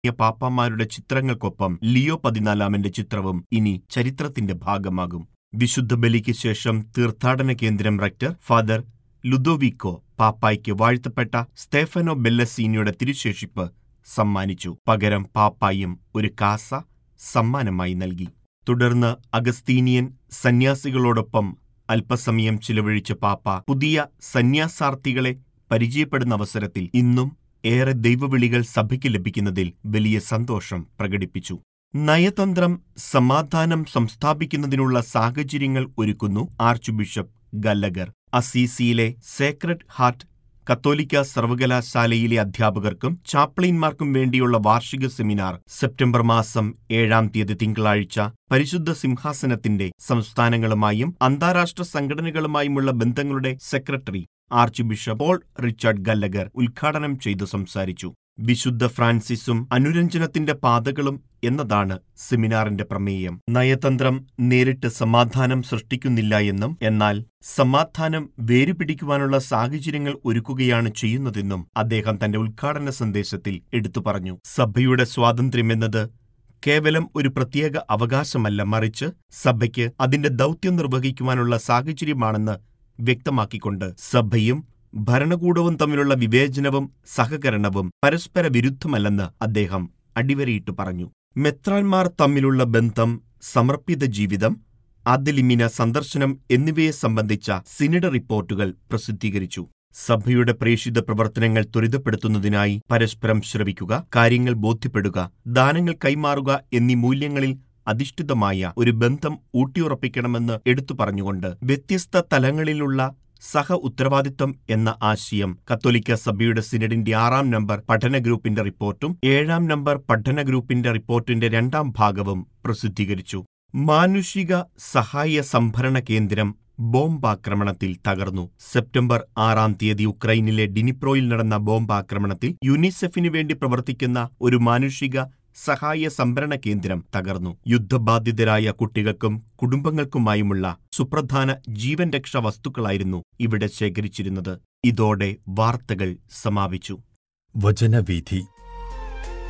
പാപ്പാമാരുടെ ചിത്രങ്ങൾക്കൊപ്പം Leo പതിനാലാമന്റെ ചിത്രവും ഇനി ചരിത്രത്തിന്റെ ഭാഗമാകും വിശുദ്ധ ബലിക്ക് ശേഷം തീർത്ഥാടന കേന്ദ്രം റക്ടർ ഫാദർ ലുദോവിക്കോ പാപ്പായ്ക്ക് വാഴ്ത്തപ്പെട്ട സ്തേഫനോ ബെല്ലസീനിയുടെ തിരുശേഷിപ്പ് സമ്മാനിച്ചു പകരം പാപ്പായും ഒരു കാസ സമ്മാനമായി നൽകി തുടർന്ന് അഗസ്തീനിയൻ സന്യാസികളോടൊപ്പം അല്പസമയം ചിലവഴിച്ച പാപ്പ പുതിയ സന്യാസാർത്ഥികളെ പരിചയപ്പെടുന്ന അവസരത്തിൽ ഇന്നും ഏറെ ദൈവവിളികൾ സഭയ്ക്ക് ലഭിക്കുന്നതിൽ വലിയ സന്തോഷം പ്രകടിപ്പിച്ചു നയതന്ത്രം സമാധാനം സംസ്ഥാപിക്കുന്നതിനുള്ള സാഹചര്യങ്ങൾ ഒരുക്കുന്നു ആർച്ച് ബിഷപ്പ് ഗല്ലഗർ അസീസിയിലെ സേക്രഡ് ഹാർട്ട് കത്തോലിക്ക സർവകലാശാലയിലെ അധ്യാപകർക്കും ചാപ്ലിൻമാർക്കും വേണ്ടിയുള്ള വാർഷിക സെമിനാർ സെപ്റ്റംബർ മാസം ഏഴാം തീയതി തിങ്കളാഴ്ച പരിശുദ്ധ സിംഹാസനത്തിന്റെ സംസ്ഥാനങ്ങളുമായും അന്താരാഷ്ട്ര സംഘടനകളുമായുമുള്ള ബന്ധങ്ങളുടെ secretary arch bishop Paul Richard Gallagher ഉദ്ഘാടനം ചെയ്തു സംസാരിച്ചു വിശുദ്ധ ഫ്രാൻസിസും അനുരഞ്ജനത്തിന്റെ പാതകളും എന്നതാണ് സെമിനാറിന്റെ പ്രമേയം നയതന്ത്രം നേരിട്ട് സമാധാനം സൃഷ്ടിക്കുന്നില്ല എന്നും എന്നാൽ സമാധാനം വേരുപിടിക്കുവാനുള്ള സാഹചര്യങ്ങൾ ഒരുക്കുകയാണ് ചെയ്യുന്നതെന്നും അദ്ദേഹം തന്റെ ഉദ്ഘാടന സന്ദേശത്തിൽ എടുത്തു പറഞ്ഞു സഭയുടെ സ്വാതന്ത്ര്യമെന്നത് കേവലം ഒരു പ്രത്യേക അവകാശമല്ല മറിച്ച് സഭയ്ക്ക് അതിന്റെ ദൗത്യം നിർവഹിക്കുവാനുള്ള സാഹചര്യമാണെന്ന് വ്യക്തമാക്കിക്കൊണ്ട് സഭയും ഭരണകൂടവും തമ്മിലുള്ള വിവേചനവും സഹകരണവും പരസ്പര വിരുദ്ധമല്ലെന്ന് അദ്ദേഹം അടിവരയിട്ട് പറഞ്ഞു മെത്രാൻമാർ തമ്മിലുള്ള ബന്ധം സമർപ്പിത ജീവിതം അതിലിമിന സന്ദർശനം എന്നിവയെ സംബന്ധിച്ച സിനിഡ് റിപ്പോർട്ടുകൾ പ്രസിദ്ധീകരിച്ചു സഭയുടെ പ്രേഷിത പ്രവർത്തനങ്ങൾ ത്വരിതപ്പെടുത്തുന്നതിനായി പരസ്പരം ശ്രവിക്കുക കാര്യങ്ങൾ ബോധ്യപ്പെടുക ദാനങ്ങൾ കൈമാറുക എന്നീ മൂല്യങ്ങളിൽ അധിഷ്ഠിതമായ ഒരു ബന്ധം ഊട്ടിയുറപ്പിക്കണമെന്ന് എടുത്തു പറഞ്ഞുകൊണ്ട് വ്യത്യസ്ത തലങ്ങളിലുള്ള സഹ ഉത്തരവാദിത്വം എന്ന ആശയം കത്തോലിക്ക സഭയുടെ സിനഡിന്റെ ആറാം നമ്പർ പഠന ഗ്രൂപ്പിന്റെ റിപ്പോർട്ടും ഏഴാം നമ്പർ പഠന ഗ്രൂപ്പിന്റെ റിപ്പോർട്ടിന്റെ രണ്ടാം ഭാഗവും പ്രസിദ്ധീകരിച്ചു മാനുഷിക സഹായ സംഭരണ കേന്ദ്രം ബോംബാക്രമണത്തിൽ തകർന്നു സെപ്റ്റംബർ ആറാം തീയതി ഉക്രൈനിലെ ഡിനിപ്രോയിൽ നടന്ന ബോംബാക്രമണത്തിൽ യുനിസെഫിനു വേണ്ടി പ്രവർത്തിക്കുന്ന ഒരു മാനുഷിക സഹായ സംഭരണ കേന്ദ്രം തകർന്നു യുദ്ധബാധിതരായ കുട്ടികൾക്കും കുടുംബങ്ങൾക്കുമായുമുള്ള സുപ്രധാന ജീവൻ രക്ഷാ വസ്തുക്കളായിരുന്നു ഇവിടെ ശേഖരിച്ചിരുന്നത് ഇതോടെ വാർത്തകൾ സമാപിച്ചു വചനവീഥി